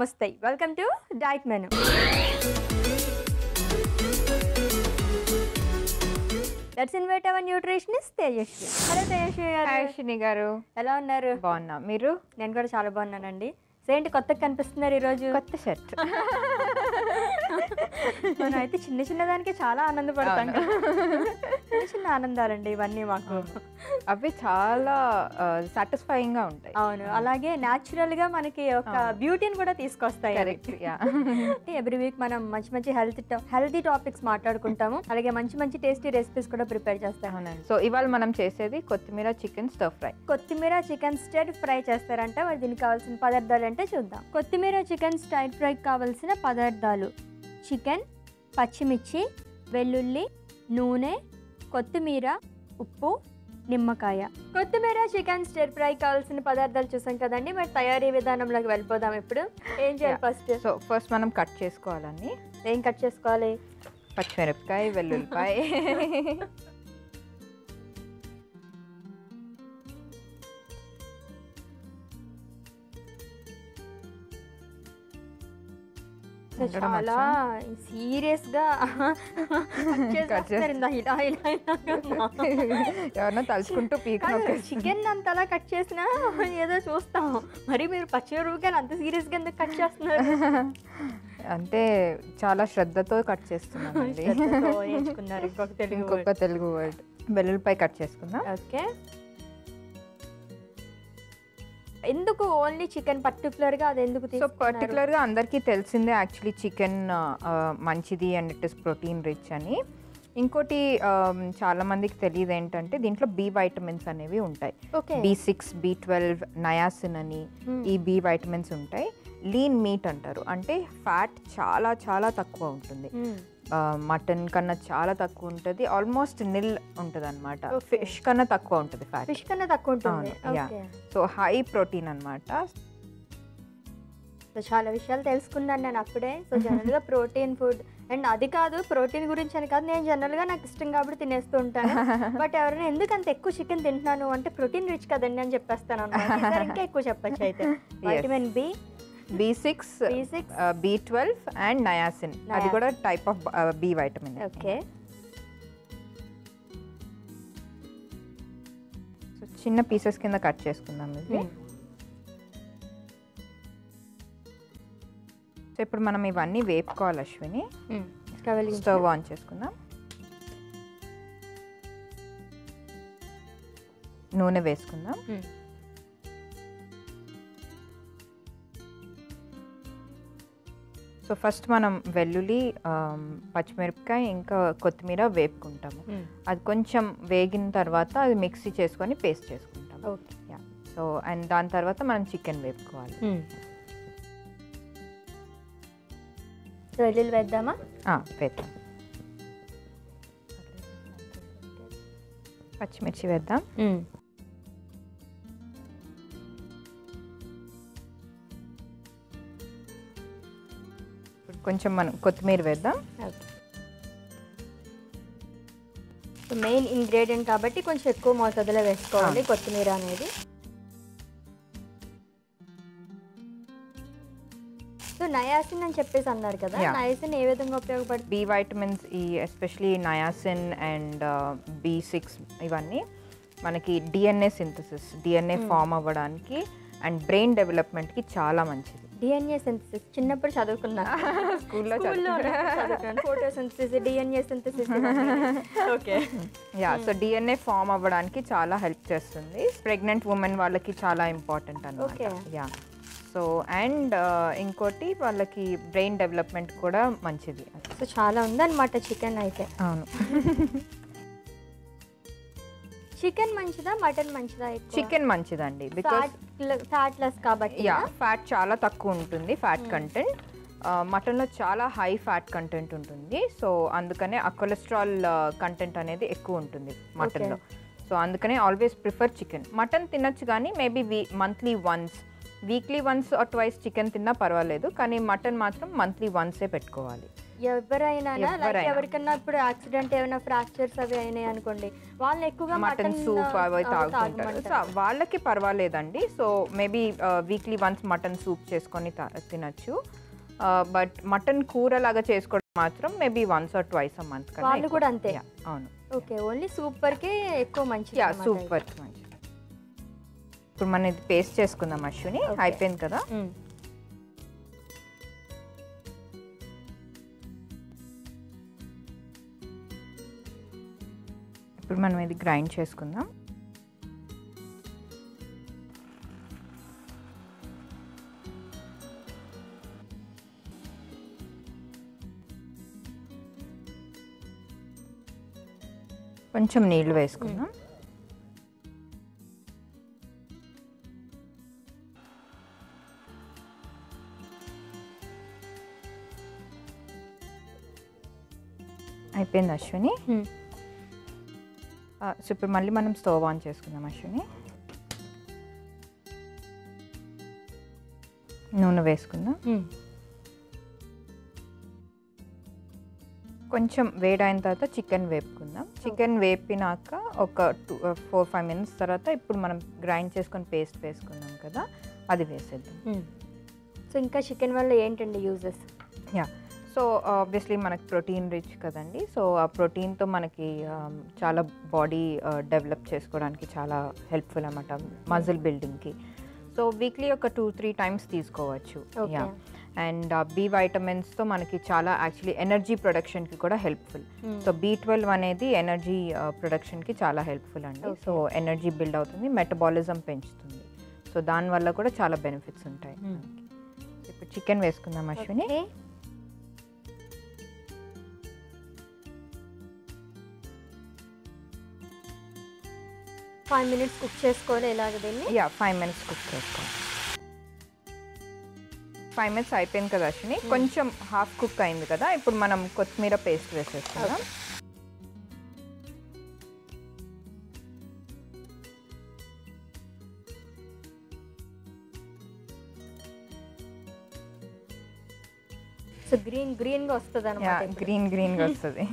నమస్తే welcome to diet menu let's invite our nutritionist Tejaswi hello Tejaswi గారు hi గారు ఎలా ఉన్నారు బాగున్నా మీరు నేను కూడా చాలా బాగున్నానండి సో ఏంటి కొత్తగా కనిపిస్తున్నారు ఈరోజు కొత్త షర్ట్ మనం అయితే చిన్న చిన్న దానికి చాలా ఆనందపడతాం కదా. చిన్న చిన్న ఆనందాలండి ఇవన్నీ మాకు అవి చాలా సాటిస్ఫైయింగ్ గా ఉంటాయి అవును అలాగే న్యాచురల్ గా మనకి ఒక బ్యూటీని కూడా తీసుకొస్తాయి అవి. కరెక్ట్ యా ఎవ్రీ వీక్ మనం మంచి మంచి హెల్త్ హెల్తీ టాపిక్స్ మాట్లాడుకుంటాము అలాగే మంచి మంచి టేస్టీ రెసిపీస్ కూడా ప్రిపేర్ చేస్తాము అవునండి సో ఇవాళ మనం చేసేది కొత్తిమీర చికెన్ స్టర్ ఫ్రై కొత్తిమీర చికెన్ స్టైర్ ఫ్రై చేస్తారంట మరి దీనికి కావాల్సిన పదార్థాలు అంటే చూద్దాం కొత్తిమీర చికెన్ స్టైర్ ఫ్రై కావాల్సిన పదార్థాలు చికెన్ పచ్చిమిర్చి వెల్లుల్లి నూనె కొత్తిమీర ఉప్పు నిమ్మకాయ కొత్తిమీర చికెన్ స్టైర్ ఫ్రై కావాల్సిన పదార్థాలు చూసాం కదండి మరి తయారీ విధానంలోకి వెళ్ళిపోదాం ఇప్పుడు ఏం చేయాలి ఫస్ట్ సో ఫస్ట్ మనం కట్ చేసుకోవాలని ఏం కట్ చేసుకోవాలి పచ్చిమిరపకాయ వెల్లుల్లిపాయ ఉండడం చాలా సీరియస్ గా Cut చేస్తా. ఇలా ఇలా ఇలా ఇలా. ఎవరన్నా తలుచుకుంటూ పీక్ చికెన్ అంతలా కట్ చేసినా ఏదో చూస్తాం మరి మీరు పచ్చిమిరపకాయలు అంత సీరియస్ గా ఎందుకు కట్ చేస్తున్నారు అంటే చాలా శ్రద్ధతో కట్ చేస్తున్నానండి శ్రద్ధతో నేర్చుకున్నారు ఇంకొక తెలుగు ఇంకొక తెలుగు వర్డ్ వెల్లుల్లిపాయ కట్ చేసుకుందాం ఓకే ఎందుకు ఓన్లీ చికెన్ పర్టికులర్ గా అది ఎందుకు సో తీసుకున్నారు? పర్టికులర్గా అందరికీ తెలిసిందే యాక్చువల్లీ చికెన్ మంచిది and it is protein rich అని ఇంకోటి um, చాలా మందికి తెలియదు ఏంటంటే దీంట్లో బి వైటమిన్స్ అనేవి ఉంటాయి okay B six B twelve niacin అని Hmm. ఈ బి వైటమిన్స్ ఉంటాయి లీన్ మీట్ అంటారు అంటే ఫ్యాట్ చాలా చాలా తక్కువ ఉంటుంది మ్మ్. మటన్ కన్నా చాలా తక్కువ ఉంటుంది ఆల్మోస్ట్ నిల్ ఉంటుంది అనమాట Okay. ఫిష్ కన్నా తక్కువ ఉంటుంది ఫ్యాట్ ఫిష్ కన్నా తక్కువ ఉంటుంది అవును, yeah. Okay so high protein అనమాట సో చాలా విషయాలు తెలుసుకున్నాను నేను అప్పుడే సో జనరల్ గా ప్రోటీన్ ఫుడ్ అండ్ అది కాదు ప్రోటీన్ గురించి అని కాదు నేను జనరల్ గా నాకు ఇష్టం కాబట్టి తినేస్తూ ఉంటాను బట్ ఎవరైనా ఎందుకు అంత ఎక్కువ చికెన్ తింటున్నాను అంటే ప్రోటీన్ రిచ్ కదండి అని చెప్పేస్తాను అనమాట ఈసారి ఇంకా ఎక్కువ చెప్పచ్చు అయితే vitamin B B six B six B twelve and niacin అది Niacin. కూడా type of B vitamin okay so చిన్న పీసెస్ కింద కట్ చేసుకుందాం ఇది సో ఇప్పుడు మనం ఇవన్నీ వేపుకోవాలి అశ్విని స్టవ్ వెలిగించు. స్టవ్ ఆన్ చేసుకుందాం నూనె వేసుకుందాం మ్మ్. సో ఫస్ట్ మనం వెల్లుల్లి ఆమ్, పచ్చిమిరపకాయ ఇంకా కొత్తిమీర వేపుకుంటాము మ్మ్. అది కొంచెం వేగిన తర్వాత అది మిక్సీ చేసుకొని పేస్ట్ చేసుకుంటాం ఓకే యా సో అండ్ దాని తర్వాత మనం చికెన్ వేపుకోవాలి మ్మ్. సో వెల్లుల్లి వేద్దామా ఆ, వేద్దాం పచ్చిమిర్చి వేద్దాం ఇప్పుడు కొంచెం మనం కొత్తిమీర వేద్దాం సో మెయిన్ ఇంగ్రీడియంట్ కాబట్టి కొంచెం ఎక్కువ మోతాదులో వేసుకోవాలి కొత్తిమీర అనేది సో నయాసిన్ అని చెప్పేసి అన్నారు కదా Yeah. నయాసిన్ ఏ విధంగా ఉపయోగపడుతుంది బి వైటమిన్స్ ఈ especially niacin and B six ఇవన్నీ మనకి డిఎన్ఏ సింథసిస్ డిఎన్ఏ ఫామ్ అవ్వడానికి అండ్ బ్రెయిన్ డెవలప్మెంట్కి చాలా మంచిది డిఎన్ఏ సింథసిస్ చిన్నప్పుడు చదువుకున్నా స్కూల్లో photosynthesis DNA synthesis okay yeah so DNA form అవ్వడానికి చాలా హెల్ప్ చేస్తుంది ప్రెగ్నెంట్ ఉమెన్ వాళ్ళకి చాలా ఇంపార్టెంట్ అనమాట Okay. యా సో అండ్ ఇంకోటి వాళ్ళకి బ్రెయిన్ డెవలప్మెంట్ కూడా మంచిది సో చాలా ఉందన్నమాట చికెన్ అయితే అవును చికెన్ మంచిదా మటన్ మంచిదా చికెన్ మంచిదండి బికాస్ ఫ్యాట్ లెస్ కాబట్టి యా ఫ్యాట్ చాలా తక్కువ ఉంటుంది ఫ్యాట్ కంటెంట్ మటన్లో చాలా హై ఫ్యాట్ కంటెంట్ ఉంటుంది సో అందుకనే ఆ కొలెస్ట్రాల్ కంటెంట్ అనేది ఎక్కువ ఉంటుంది మటన్లో సో అందుకనే ఆల్వేస్ ప్రిఫర్ చికెన్ మటన్ తినొచ్చు కానీ maybe we monthly once weekly once or twice chicken తిన్నా పర్వాలేదు కానీ మటన్ మాత్రం మంత్లీ వన్సే పెట్టుకోవాలి ఎవరైనా లైక్ ఎవరైనా. ఎవరికన్నా ఇప్పుడు యాక్సిడెంట్ ఏమైనా ఫ్రాక్చర్స్ అవి అయినాయి అనుకోండి వాళ్ళు ఎక్కువగా మటన్ సూప్ అవి తాగుతుంటారు సో వాళ్ళకి పర్వాలేదండి so maybe weekly once mutton soup చేసుకొని తా- తినచ్చు బట్ మటన్ కూర లాగా చేసుకోవడం మాత్రం maybe once or twice a month వాళ్ళు కూడా అంతే అవును ఓకే ఓన్లీ సూపర్ కి ఎక్కువ మంచిది యా అన్నమాట సూపర్ మంచి ఇప్పుడు మనం ఇది పేస్ట్ చేసుకుందాం అశ్విని Okay. అయిపోయింది కదా ఇది. మ్మ్. ఇప్పుడు మనం ఇది గ్రైండ్ చేసుకుందాం కొంచెం నీళ్ళు వేసుకుందాం అయిపోయింది అశ్విని మ్మ్. ఆ, సో ఇప్పుడు మళ్ళీ మనం స్టవ్ ఆన్ చేసుకుందాం అశ్విని నూనె వేసుకుందాం మ్మ్. కొంచెం వేడైన తర్వాత చికెన్ వేపుకుందాం చికెన్ వేపినాక ఒక టూ ఫోర్ ఫైవ్ మినిట్స్ తర్వాత ఇప్పుడు మనం గ్రైండ్ చేసుకొని పేస్ట్ వేసుకున్నాం కదా అది వేసేద్దాం మ్మ్. సో ఇంకా చికెన్ వల్ల ఏంటండి యూజెస్ యా సో ఆబ్వియస్లీ మనకి ప్రోటీన్ రిచ్ కదండి సో ఆ ప్రోటీన్తో మనకి um, చాలా బాడీ డెవలప్ చేసుకోవడానికి చాలా హెల్ప్ఫుల్ అనమాట మజిల్ బిల్డింగ్కి సో వీక్లీ ఒక టూ త్రీ టైమ్స్ తీసుకోవచ్చు Okay. యా అండ్ బి వైటమిన్స్తో మనకి చాలా యాక్చువల్లీ ఎనర్జీ ప్రొడక్షన్కి కూడా హెల్ప్ఫుల్ సో బీ ట్వెల్వ్ అనేది ఎనర్జీ ప్రొడక్షన్కి చాలా హెల్ప్ఫుల్ అండి Okay. సో ఎనర్జీ బిల్డ్ అవుతుంది మెటబాలిజం పెంచుతుంది సో దానివల్ల కూడా చాలా బెనిఫిట్స్ ఉంటాయి Hmm. మనకి. ఇప్పుడు చికెన్ వేసుకుందాం Ashwini okay. Five minutes cook చేసుకోవాలి ఇలాగ దీన్ని యా ఫైవ్ మినిట్స్ కుక్ చేసుకోండి ఫైవ్ మినిట్స్ అయిపోయింది కదా అశ్విని కొంచెం హాఫ్ కుక్ అయింది కదా ఇప్పుడు మనం కొత్తిమీర పేస్ట్ వేసేసుకుందాం సో గ్రీన్ గ్రీన్ గా వస్తుంది యా అనమాట ఇప్పుడు. గ్రీన్ గ్రీన్గా వస్తుంది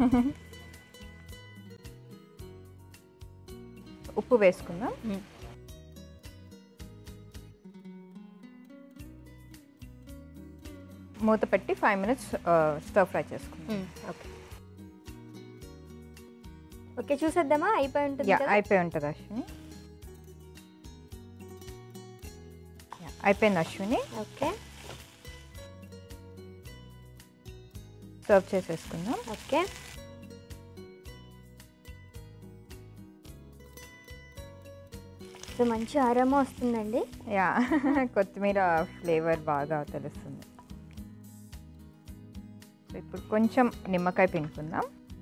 ఉప్పు వేసుకుందాం మ్మ్. మూత పెట్టి ఫైవ్ మినిట్స్ స్టవ్ ఫ్రై చేసుకుందాం మ్మ్. ఓకే ఓకే చూసేద్దామా అయిపోయి ఉంటుంది యా కదా? అయిపోయి ఉంటుంది అశ్విని Yeah, అయిపోయింది అశ్విని ఓకే సర్వ్ చేసేసుకుందాం ఓకే సో మంచి ఆరామో వస్తుందండి యా కొత్తిమీర ఫ్లేవర్ బాగా తెలుస్తుంది సో ఇప్పుడు కొంచెం నిమ్మకాయ పిండుకుందాం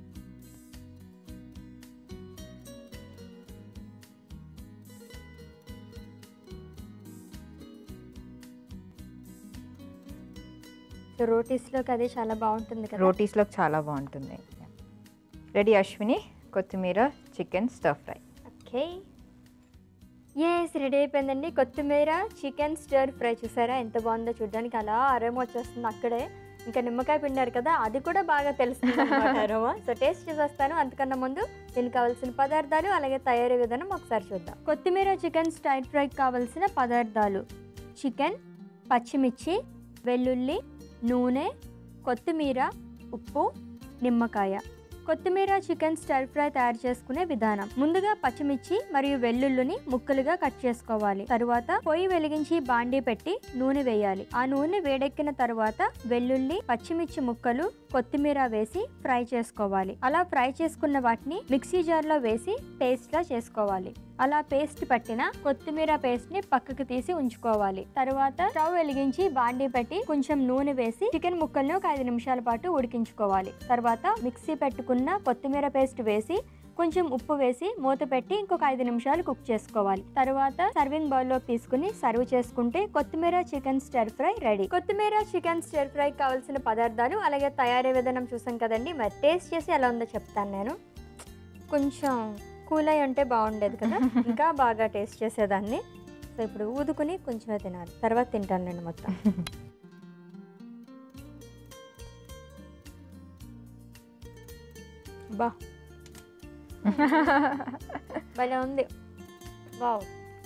సో రోటీస్లోకి అది చాలా బాగుంటుంది కదా రోటీస్లోకి చాలా బాగుంటుంది రెడీ అశ్విని కొత్తిమీర chicken stir fry okay yes ready అయిపోయిందండి కొత్తిమీర చికెన్ స్టర్ ఫ్రై చూసారా ఎంత బాగుందో చూడడానికి అలా అరేమో వచ్చేస్తుంది అక్కడే ఇంకా నిమ్మకాయ పిండారు కదా అది కూడా బాగా తెలుస్తుంది అన్నమాట అరోమా సో టేస్ట్ చేసేస్తాను అంతకన్నా ముందు దీనికి కావాల్సిన పదార్థాలు అలాగే తయారీ విధానం ఒకసారి చూద్దాం కొత్తిమీర చికెన్ స్టైర్ ఫ్రైకి కావాల్సిన పదార్థాలు చికెన్ పచ్చిమిర్చి వెల్లుల్లి నూనె కొత్తిమీర ఉప్పు నిమ్మకాయ కొత్తిమీర చికెన్ స్టర్ ఫ్రై తయారు చేసుకునే విధానం ముందుగా పచ్చిమిర్చి మరియు వెల్లుల్లిని ముక్కలుగా కట్ చేసుకోవాలి తరువాత పొయ్యి వెలిగించి బాండీ పెట్టి నూనె వేయాలి ఆ నూనె వేడెక్కిన తరువాత వెల్లుల్లి పచ్చిమిర్చి ముక్కలు కొత్తిమీర వేసి ఫ్రై చేసుకోవాలి అలా ఫ్రై చేసుకున్న వాటిని మిక్సీ జార్లో వేసి పేస్ట్ లా చేసుకోవాలి అలా పేస్ట్ పట్టిన కొత్తిమీర పేస్ట్ ని పక్కకు తీసి ఉంచుకోవాలి తరువాత స్టవ్ వెలిగించి బాండీ పెట్టి కొంచెం నూనె వేసి చికెన్ ముక్కల్ని ఒక ఐదు నిమిషాల పాటు ఉడికించుకోవాలి తర్వాత మిక్సీ పెట్టుకున్న కొత్తిమీర పేస్ట్ వేసి కొంచెం ఉప్పు వేసి మూత పెట్టి ఇంకొక ఐదు నిమిషాలు కుక్ చేసుకోవాలి తర్వాత సర్వింగ్ బౌల్ లోకి తీసుకుని సర్వ్ చేసుకుంటే కొత్తిమీర చికెన్ స్టర్ ఫ్రై రెడీ కొత్తిమీర చికెన్ స్టర్ ఫ్రై కావాల్సిన పదార్థాలు అలాగే తయారీ విధానం చూసాం కదండి మరి టేస్ట్ చేసి ఎలా ఉందో చెప్తాను నేను కొంచెం కూల్ అయి ఉంటే బాగుండేది కదా ఇంకా బాగా టేస్ట్ చేసేదాన్ని సో ఇప్పుడు ఊదుకుని కొంచెమే తినాలి తర్వాత తింటాను నేను మొత్తం బా భలే ఉంది వావ్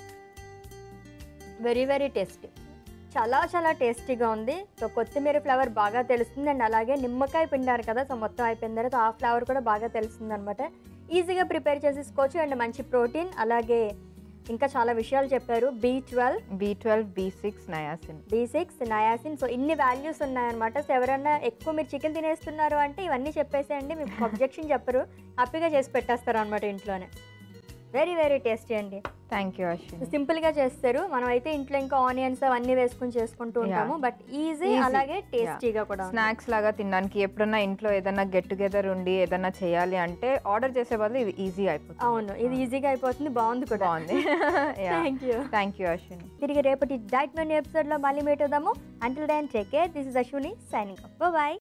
వెరీ వెరీ టేస్టీ చాలా చాలా టేస్టీగా ఉంది సో కొత్తిమీర ఫ్లేవర్ బాగా తెలుస్తుంది అండ్ అలాగే నిమ్మకాయ పిండారు కదా సో మొత్తం అయిపోయిన తర్వాత ఆ ఫ్లేవర్ కూడా బాగా తెలుస్తుంది అనమాట ఈజీగా ప్రిపేర్ చేసేసుకోవచ్చు అండ్ మంచి ప్రోటీన్ అలాగే ఇంకా చాలా విషయాలు చెప్పారు B twelve B twelve B six niacin B six niacin so ఇన్ని వాల్యూస్ ఉన్నాయన్నమాట సో ఎవరైనా ఎక్కువ మీరు చికెన్ తినేస్తున్నారు అంటే ఇవన్నీ చెప్పేసేయండి మీకు అబ్జెక్షన్ చెప్పరు హ్యాపీగా చేసి పెట్టేస్తారు అనమాట ఇంట్లోనే వెరీ వెరీ టేస్టీ అండి థ్యాంక్ యూ అశ్విని సింపుల్ గా చేస్తారు మనం అయితే ఇంట్లో ఇంకా ఆనియన్స్ అవన్నీ వేసుకుని చేసుకుంటూ ఉంటాము బట్ ఈజీ Easy. అలాగే టేస్టీగా కూడా ఉంది. స్నాక్స్ లాగా తినడానికి ఎప్పుడన్నా ఇంట్లో ఏదైనా గెట్ టుగెదర్ ఉండి ఏదైనా చేయాలి అంటే ఆర్డర్ చేసే బదులు ఇది ఈజీ అయిపోతుంది అవును ఇది ఈజీగా అయిపోతుంది బాగుంది కూడా బాగుంది thank you thank you Ashwini తిరిగి రేపటి డైట్ మెనూ ఎపిసోడ్ లో మళ్ళీ మీట్ అవుదాము until then take care this is Ashwini signing bye